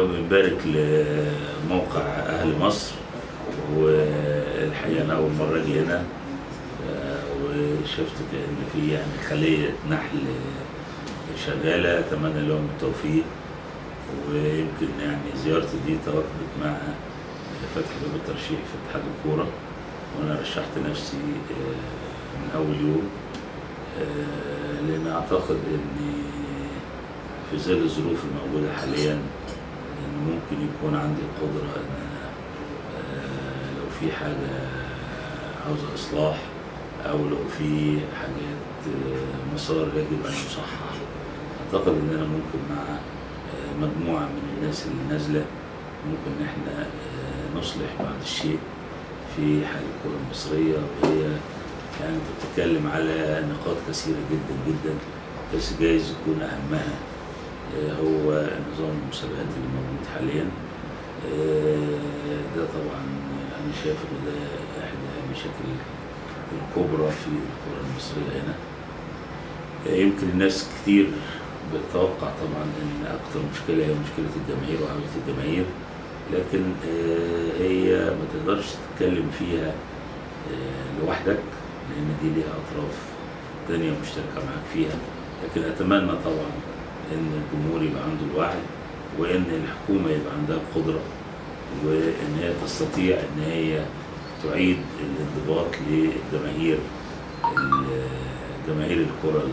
وبنبارك لموقع أهل مصر والحقيقة أنا أول مرة أجي هنا آه، وشفت إن في يعني خلية نحل شغالة أتمنى لهم التوفيق ويمكن يعني زيارتي دي توافقت مع فتح باب الترشيح في اتحاد الكورة وأنا رشحت نفسي آه، من أول يوم آه، لأن أعتقد إن في ظل الظروف الموجودة حاليا إن ممكن يكون عندي القدرة إن أنا آه، لو في حاجة عاوزة إصلاح أو لو في حاجات آه، مسار يجب أن يصحح أعتقد إن أنا ممكن مع آه، مجموعة من الناس اللي نازلة ممكن إن إحنا آه، نصلح بعض الشيء في حال الكرة المصرية وهي يعني أنت بتتكلم على نقاط كثيرة جدا جدا بس جايز يكون أهمها آه، هو نظام المسابقات اللي موجود حاليا آه، ده طبعا أنا شايف إن ده إحدى المشاكل الكبرى في الكرة المصرية هنا آه، يمكن الناس كتير بتتوقع طبعا ان اكتر مشكله هي مشكله الجماهير وعوده الجماهير لكن آه، هي ما تقدرش تتكلم فيها آه، لوحدك لان دي ليها اطراف تانية مشتركه معاك فيها لكن اتمنى طبعا ان الجمهور يبقى عنده الوعي وان الحكومه يبقى عندها القدره وان هي تستطيع ان هي تعيد الانضباط لجماهير ال- جماهير الكره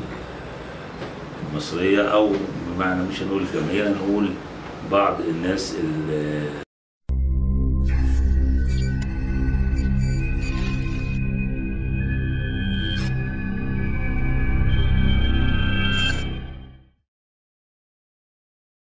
المصريه او بمعنى مش هنقول الجماهير هنقول بعض الناس اللي